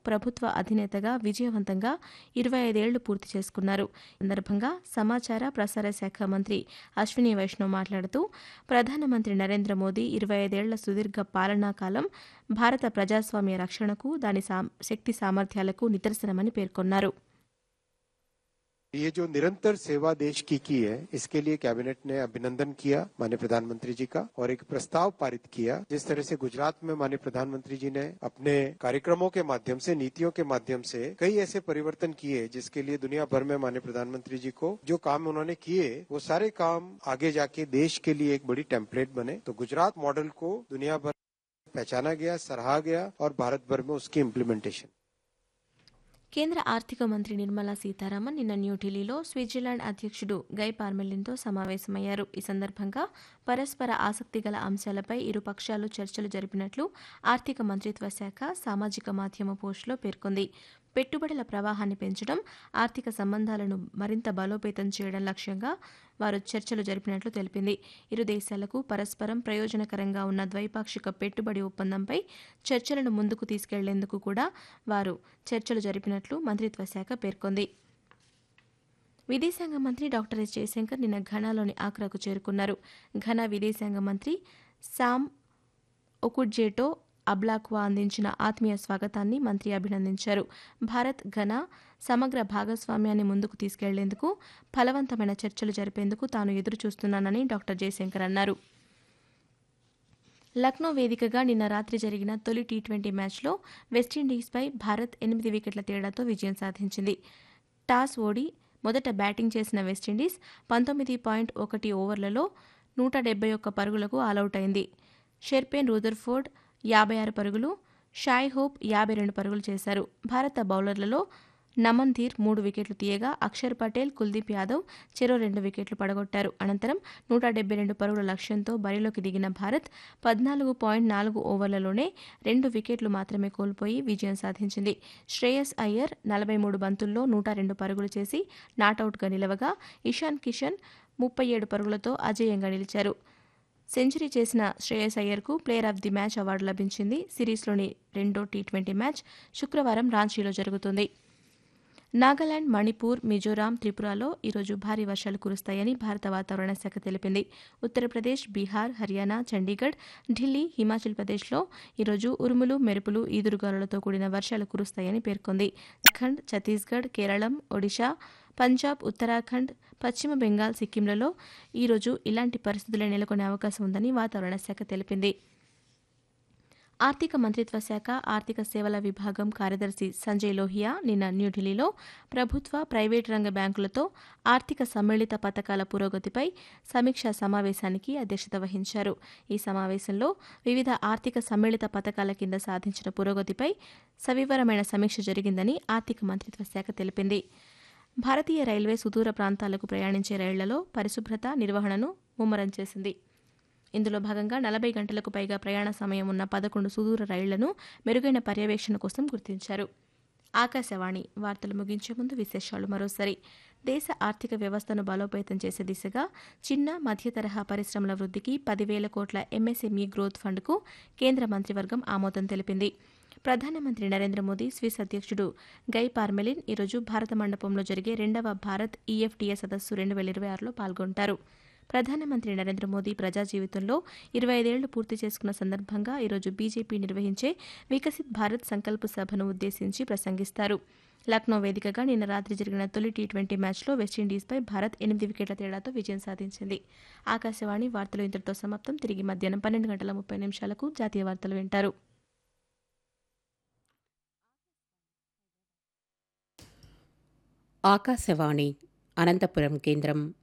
ప్రభుత్వ అధినేతగా విజయవంతంగా ఇరవై ఐదేళ్లు పూర్తి చేసుకున్నారు ఈ సందర్భంగా సమాచార ప్రసార శాఖ మంత్రి అశ్విని వైష్ణవ్ మాట్లాడుతూ ప్రధానమంత్రి నరేంద్ర మోదీ ఇరవై ఐదేళ్ల సుదీర్ఘ పాలనా కాలం భారత ప్రజాస్వామ్య రక్షణకు దాని సా- శక్తి సామర్థ్యాలకు నిదర్శనమని పేర్కొన్నారు ये जो निरंतर सेवा देश की की है इसके लिए कैबिनेट ने अभिनंदन किया माननीय प्रधानमंत्री जी का और एक प्रस्ताव पारित किया जिस तरह से गुजरात में माननीय प्रधानमंत्री जी ने अपने कार्यक्रमों के माध्यम से नीतियों के माध्यम से कई ऐसे परिवर्तन किए जिसके लिए दुनिया भर में माननीय प्रधानमंत्री जी को जो काम उन्होंने किए वो सारे काम आगे जाके देश के लिए एक बड़ी टेम्पलेट बने तो गुजरात मॉडल को दुनिया भर में पहचाना गया सराहा गया और भारत भर में उसकी इम्प्लीमेंटेशन కేంద్ర ఆర్థిక మంత్రి నిర్మలా సీతారామన్ నిన్న న్యూఢిల్లీలో స్విట్జర్లాండ్ అధ్యక్షుడు గై పార్మెలిన్తో సమావేశమయ్యారు ఈ సందర్భంగా పరస్పర ఆసక్తిగల అంశాలపై ఇరు పక్షాలు చర్చలు జరిపినట్లు ఆర్థిక మంత్రిత్వ శాఖ సామాజిక మాధ్యమ పోస్టులో పేర్కొంది పెట్టుబడుల ప్రవాహాన్ని పెంచడం ఆర్థిక సంబంధాలను మరింత బలోపేతం చేయడం లక్ష్యంగా వారు చర్చలు జరిపినట్లు తెలిపింది ఇరు దేశాలకు పరస్పరం ప్రయోజనకరంగా ఉన్న ద్వైపాక్షిక పెట్టుబడి ఒప్పందంపై చర్చలను ముందుకు తీసుకెళ్లేందుకు కూడా వారు చర్చలు జరిపినట్లు మంత్రిత్వ శాఖ పేర్కొంది విదేశాంగ మంత్రి డాక్టర్ ఎస్ జయశంకర్ నిన్న ఘనాలోని ఆక్రాకు చేరుకున్నారు ఘనా విదేశాంగ మంత్రి సామ్ ఒకుడ్జేటో అబ్లాక్వా అందించిన ఆత్మీయ స్వాగతాన్ని మంత్రి అభినందించారు భారత్ ఘనా సమగ్ర భాగస్వామ్యాన్ని ముందుకు తీసుకెళ్లేందుకు ఫలవంతమైన చర్చలు జరిపేందుకు తాను ఎదురుచూస్తున్నానని డాక్టర్ జయశంకర్ అన్నారు లక్నో వేదికగా నిన్న రాత్రి జరిగిన తొలి టీ ట్వంటీ మ్యాచ్లో వెస్టిండీస్పై భారత్ ఎనిమిది వికెట్ల తేడాతో విజయం సాధించింది టాస్ ఓడి మొదట బ్యాటింగ్ చేసిన వెస్టిండీస్ పంతొమ్మిది పాయింట్ ఒకటి ఓవర్లలో నూట డెబ్బై ఒక్క పరుగులకు ఆలౌట్ అయింది షెర్పేన్ రూదర్ఫోర్డ్ యాభై ఆరు పరుగులు షాయ్ హోప్ యాభై రెండు పరుగులు చేశారు భారత బౌలర్లలో నమన్ ధీర్ మూడు వికెట్లు తీయగా అక్షర్ పటేల్ కుల్దీప్ యాదవ్ చెరో రెండు వికెట్లు పడగొట్టారు అనంతరం నూట డెబ్బై రెండు పరుగుల లక్ష్యంతో బరిలోకి దిగిన భారత్ పద్నాలుగు పాయింట్ నాలుగు ఓవర్లలోనే రెండు వికెట్లు మాత్రమే కోల్పోయి విజయం సాధించింది శ్రేయస్ అయ్యర్ నలభై మూడు బంతుల్లో నూట రెండు పరుగులు చేసి నాటౌట్గా నిలవగా ఇషాన్ కిషన్ ముప్పై ఏడు పరుగులతో అజేయంగా నిలిచారు సెంచరీ చేసిన శ్రేయస్ అయ్యర్కు player of the match award లభించింది సిరీస్లోని రెండో టీ ట్వంటీ మ్యాచ్ శుక్రవారం రాంచీలో జరుగుతుంది నాగాలాండ్ మణిపూర్ మిజోరాం త్రిపురలో ఈరోజు భారీ వర్షాలు కురుస్తాయని భారత వాతావరణ శాఖ తెలిపింది ఉత్తరప్రదేశ్ బీహార్ హర్యానా చండీగఢ్ ఢిల్లీ హిమాచల్ ప్రదేశ్లో ఈరోజు ఉరుములు మెరుపులు ఈదురుగాలులతో కూడిన వర్షాలు కురుస్తాయని పేర్కొంది ఉత్తరాఖండ్ ఛత్తీస్గఢ్ కేరళం ఒడిశా పంజాబ్ ఉత్తరాఖండ్ పశ్చిమ బెంగాల్ సిక్కింలలో ఈరోజు ఇలాంటి పరిస్థితులే నెలకొనే అవకాశం ఉందని వాతావరణ శాఖ తెలిపింది ఆర్థిక మంత్రిత్వ శాఖ ఆర్థిక సేవల విభాగం కార్యదర్శి సంజయ్ లోహియా నిన్న న్యూఢిల్లీలో ప్రభుత్వ ప్రైవేటు రంగ బ్యాంకులతో ఆర్థిక సమ్మిళిత పథకాల పురోగతిపై సమీక్షా సమావేశానికి అధ్యక్షత వహించారు ఈ సమావేశంలో వివిధ ఆర్థిక సమ్మిళిత పథకాల కింద సాధించిన పురోగతిపై సవివరమైన సమీక్ష జరిగిందని ఆర్థిక మంత్రిత్వ శాఖ తెలిపింది భారతీయ రైల్వే సుదూర ప్రాంతాలకు ప్రయాణించే రైళ్లలో పరిశుభ్రత నిర్వహణను ముమ్మరం చేసింది ఇందులో భాగంగా నలభై గంటలకు పైగా ప్రయాణ సమయం ఉన్న పదకొండు సుదూర రైళ్లను మెరుగైన పర్యవేక్షణ కోసం గుర్తించారు ఆకాశవాణి వార్తలు ముగించే ముందు విశేషాలు మరోసారి దేశ ఆర్థిక వ్యవస్థను బలోపేతం చేసే దిశగా చిన్న మధ్య తరహా పరిశ్రమల వృద్ధికి పదివేల కోట్ల ఎంఎస్ఎంఈ గ్రోత్ ఫండ్కు కేంద్ర మంత్రివర్గం ఆమోదం తెలిపింది ప్రధానమంత్రి నరేంద్ర మోదీ స్విస్ అధ్యక్షుడు గై పార్మెలిన్ ఈరోజు భారత మండపంలో జరిగే రెండవ భారత్ ఈఎఫ్టీఏ సదస్సు రెండు వేల ఇరవై ఆరులో పాల్గొంటారు ప్రధానమంత్రి నరేంద్ర మోదీ ప్రజా జీవితంలో ఇరవై ఐదేళ్లు పూర్తి చేసుకున్న సందర్భంగా ఈరోజు బీజేపీ నిర్వహించే వికసిత్ భారత్ సంకల్ప సభను ఉద్దేశించి ప్రసంగిస్తారు లక్నో వేదికగా నిన్న రాత్రి జరిగిన తొలి టీ ట్వంటీ మ్యాచ్లో వెస్టిండీస్పై భారత్ ఎనిమిది వికెట్ల తేడాతో విజయం సాధించింది ఆకాశవాణి వార్తలు ఇంతటితో సమాప్తం తిరిగి మధ్యాహ్నం పన్నెండు గంటల ముప్పై నిమిషాలకు జాతీయ వార్తలు వింటారు ఆకాశవాణి అనంతపురం కేంద్రం